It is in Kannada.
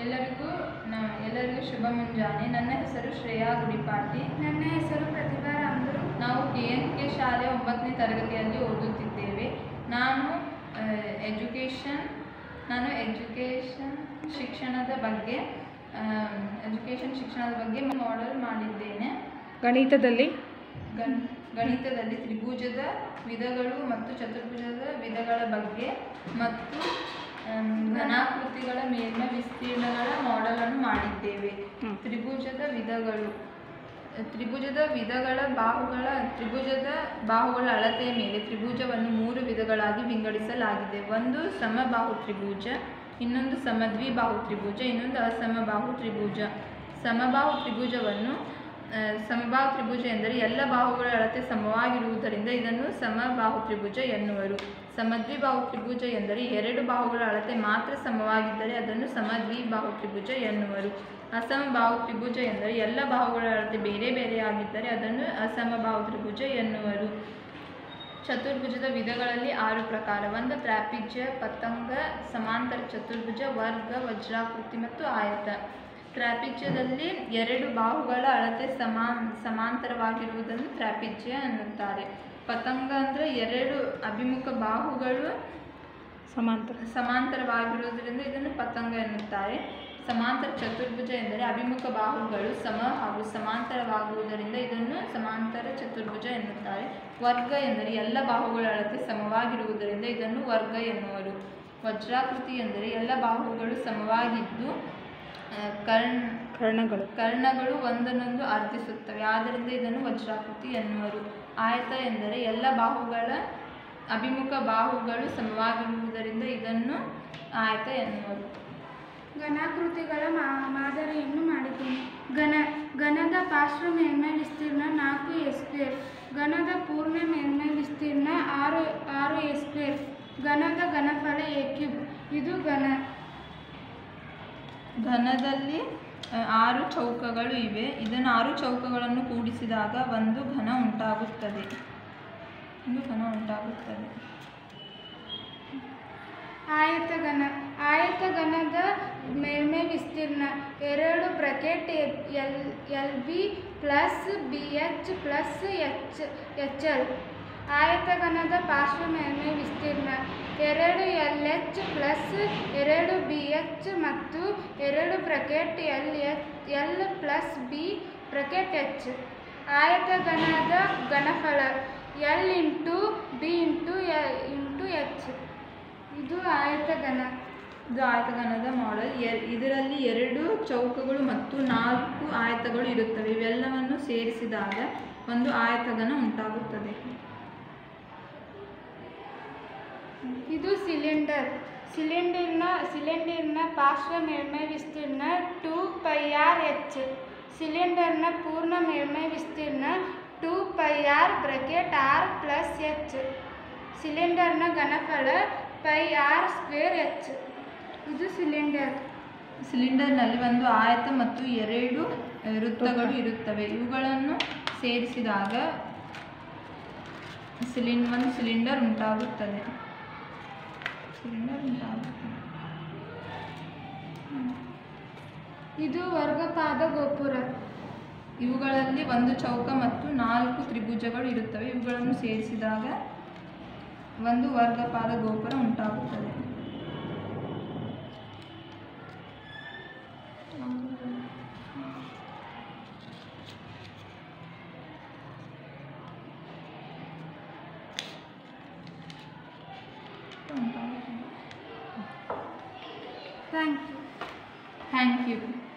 ಎಲ್ಲರಿಗೂ ನ ಎಲ್ಲರಿಗೂ ಶುಭ ಮುಂಜಾನೆ ನನ್ನ ಹೆಸರು ಶ್ರೇಯಾ ಗುಡಿಪಾಟಿ ನನ್ನ ಹೆಸರು ಪ್ರತಿಭಾ ರಾಮದರು ನಾವು ಕೆ ಎನ್ ಕೆ ಶಾಲೆ ಒಂಬತ್ತನೇ ತರಗತಿಯಲ್ಲಿ ಓದುತ್ತಿದ್ದೇವೆ ನಾನು ಎಜುಕೇಷನ್ ನಾನು ಎಜುಕೇಷನ್ ಶಿಕ್ಷಣದ ಬಗ್ಗೆ ಎಜುಕೇಷನ್ ಶಿಕ್ಷಣದ ಬಗ್ಗೆ ಮಾಡೆಲ್ ಮಾಡಿದ್ದೇನೆ ಗಣಿತದಲ್ಲಿ ಗಣ್ ಗಣಿತದಲ್ಲಿ ತ್ರಿಭುಜದ ವಿಧಗಳು ಮತ್ತು ಚತುರ್ಭುಜದ ವಿಧಗಳ ಬಗ್ಗೆ ಮತ್ತು ಆಮ್, ಘನಾಕೃತಿಗಳ ಮೇಲ್ಮೈ ವಿಸ್ತೀರ್ಣಗಳ ಮಾಡೆಲನ್ನು ಮಾಡಿದ್ದೇವೆ ಹ್ಮ್. ತ್ರಿಭುಜದ ವಿಧಗಳು ತ್ರಿಭುಜದ ವಿಧಗಳ ಬಾಹುಗಳ ತ್ರಿಭುಜದ ಬಾಹುಗಳ ಅಳತೆಯ ಮೇಲೆ ತ್ರಿಭುಜವನ್ನು ಮೂರು ವಿಧಗಳಾಗಿ ವಿಂಗಡಿಸಲಾಗಿದೆ ಒಂದು ಸಮಬಾಹು ತ್ರಿಭುಜ ಇನ್ನೊಂದು ಸಮದ್ವಿಬಾಹು ತ್ರಿಭುಜ ಇನ್ನೊಂದು ಅಸಮಬಾಹು ತ್ರಿಭುಜ ಸಮಬಾಹು ತ್ರಿಭುಜವನ್ನು ಆ, ಸಮಬಾಹು ತ್ರಿಭುಜ ಎಂದರೆ ಎಲ್ಲ ಬಾಹುಗಳ ಅಳತೆ ಸಮವಾಗಿರುವುದರಿಂದ ಇದನ್ನು ಸಮಬಾಹು ತ್ರಿಭುಜ ಎನ್ನುವರು ಸಮದ್ವಿಬಾಹು ತ್ರಿಭುಜ ಎಂದರೆ ಎರಡು ಬಾಹುಗಳ ಅಳತೆ ಮಾತ್ರ ಸಮವಾಗಿದ್ದರೆ ಅದನ್ನು ಸಮದ್ವಿಬಾಹು ತ್ರಿಭುಜ ಎನ್ನುವರು ಅಸಮಬಾಹು ತ್ರಿಭುಜ ಎಂದರೆ ಎಲ್ಲ ಬಾಹುಗಳ ಅಳತೆ ಬೇರೆ ಬೇರೆಯಾಗಿದ್ದರೆ ಅದನ್ನು ಅಸಮಬಾಹು ತ್ರಿಭುಜ ಎನ್ನುವರು ಚತುರ್ಭುಜದ ವಿಧಗಳಲ್ಲಿ ಆರು ಪ್ರಕಾರ ಒಂದು ತ್ರಾಪಿಜ್ಯ ಪತಂಗ ಸಮಾಂತರ ಚತುರ್ಭುಜ ವರ್ಗ ವಜ್ರಾಕೃತಿ ಮತ್ತು ಆಯತ ತ್ರಾಪಿಜ್ಯದಲ್ಲಿ ಎರಡು ಬಾಹುಗಳ ಅಳತೆ ಸಮಾನ್ ಸಮಾಂತರವಾಗಿರುವುದನ್ನು ತ್ರಾಪಿಜ್ಯ ಅನ್ನುತ್ತಾರೆ ಪತಂಗ ಅಂದರೆ ಎರಡು ಅಭಿಮುಖ ಬಾಹುಗಳು ಸಮಾಂತರ ಸಮಾಂತರವಾಗಿರುವುದರಿಂದ ಇದನ್ನು ಪತಂಗ ಎನ್ನುತ್ತಾರೆ ಸಮಾಂತರ ಚತುರ್ಭುಜ ಎಂದರೆ ಅಭಿಮುಖ ಬಾಹುಗಳು ಸಮ ಹಾಗೂ ಸಮಾಂತರವಾಗುವುದರಿಂದ ಇದನ್ನು ಸಮಾಂತರ ಚತುರ್ಭುಜ ಎನ್ನುತ್ತಾರೆ ವರ್ಗ ಎಂದರೆ ಎಲ್ಲ ಬಾಹುಗಳ ಅಳತೆ ಸಮವಾಗಿರುವುದರಿಂದ ಇದನ್ನು ವರ್ಗ ಎನ್ನುವರು ವಜ್ರಾಕೃತಿ ಎಂದರೆ ಎಲ್ಲ ಬಾಹುಗಳು ಸಮವಾಗಿದ್ದು ಆ, ಕರ್ಣ ಕರ್ಣಗಳು ಕರ್ಣಗಳು ಒಂದನ್ನೊಂದು ಅರ್ಧಿಸುತ್ತವೆ ಆದ್ದರಿಂದ ಇದನ್ನು ವಜ್ರಾಕೃತಿ ಎನ್ನುವರು ಆಯತ ಎಂದರೆ ಎಲ್ಲ ಬಾಹುಗಳ ಅಭಿಮುಖ ಬಾಹುಗಳು ಸಮವಾಗಿರುವುದರಿಂದ ಇದನ್ನು ಆಯತ ಎನ್ನುವರು ಘನಾಕೃತಿಗಳ ಮಾ- ಮಾದರಿಯನ್ನು ಮಾಡಿದ್ದೇನೆ ಘನ ಘನದ ಪಾರ್ಶ್ವ ಮೇಲ್ಮೈ ವಿಸ್ತೀರ್ಣ ನಾಲ್ಕು ಎ ಸ್ಕ್ವೇರ್ ಘನದ ಪೂರ್ಣ ಮೇಲ್ಮೈ ವಿಸ್ತೀರ್ಣ ಆರು ಆರು ಎ ಸ್ಕ್ವೇರ್ ಘನದ ಘನಫಲ ಎ ಕ್ಯೂಬ್ ಇದು ಘನ ಘನದಲ್ಲಿ ಆ, ಆರು ಚೌಕಗಳು ಇವೆ ಇದನ್ನು ಆರು ಚೌಕಗಳನ್ನು ಕೂಡಿಸಿದಾಗ ಒಂದು ಘನ ಉಂಟಾಗುತ್ತದೆ ಒಂದು ಘನ ಉಂಟಾಗುತ್ತದೆ ಆಯತಘನ ಆಯತಘನದ ಮೇಲ್ಮೈ ವಿಸ್ತೀರ್ಣ ಎರಡು bracket L L B plus B H plus H H L ಆಯತಘನದ ಪಾರ್ಶ್ವ ಮೇಲ್ಮೈ ವಿಸ್ತೀರ್ಣ ಎರಡು ಎಲ್ ಎಚ್ ಪ್ಲಸ್ ಎರಡು ಬಿ ಎಚ್ ಮತ್ತು ಎರಡು bracket L H L plus B bracket H ಆಯತಘನದ ಘನಫಲ L into B into into H ಇದು ಆಯತಘನ ಇದು ಆಯತಘನದ ಮಾಡೆಲ್ ಎ ಇದರಲ್ಲಿ ಎರಡು ಚೌಕಗಳು ಮತ್ತು ನಾಲ್ಕು ಆಯತಗಳು ಇರುತ್ತವೆ ಇವೆಲ್ಲವನ್ನು ಸೇರಿಸಿದಾಗ ಒಂದು ಆಯತಘನ ಉಂಟಾಗುತ್ತದೆ ಇದು ಸಿಲಿಂಡರ್ ಸಿಲಿಂಡರ್ನ ಸಿಲಿಂಡರ್ನ ಪಾರ್ಶ್ವ ಮೇಲ್ಮೈ ವಿಸ್ತೀರ್ಣ ಟೂ ಪೈ ಆರ್ ಎಚ್ ಸಿಲಿಂಡರ್ನ ಪೂರ್ಣ ಮೇಲ್ಮೈ ವಿಸ್ತೀರ್ಣ two pi R bracket R plus H ಸಿಲಿಂಡರ್ನ ಘನಫಲ ಪೈ ಆರ್ ಸ್ಕ್ವೇರ್ ಎಚ್ ಇದು ಸಿಲಿಂಡರ್ ಸಿಲಿಂಡರ್ನಲ್ಲಿ ಒಂದು ಆಯತ ಮತ್ತು ಎರಡು ಆ, ವೃತ್ತಗಳು ಇರುತ್ತವೆ ಇವುಗಳನ್ನು ಸೇರಿಸಿದಾಗ ಸಿಲಿಂಡ್ ಒಂದು ಸಿಲಿಂಡರ್ ಉಂಟಾಗುತ್ತದೆ ಸಿಲಿಂಡರ್ ಉಂಟಾಗುತ್ತದೆ ಇದು ವರ್ಗಪಾದ ಗೋಪುರ ಇವುಗಳಲ್ಲಿ ಒಂದು ಚೌಕ ಮತ್ತು ನಾಲ್ಕು ತ್ರಿಭುಜಗಳು ಇರುತ್ತವೆ ಇವುಗಳನ್ನು ಸೇರಿಸಿದಾಗ ಒಂದು ವರ್ಗಪಾದ ಗೋಪುರ ಉಂಟಾಗುತ್ತದೆ ಥ್ಯಾಂಕ್ ಯು ಥ್ಯಾಂಕ್ ಯು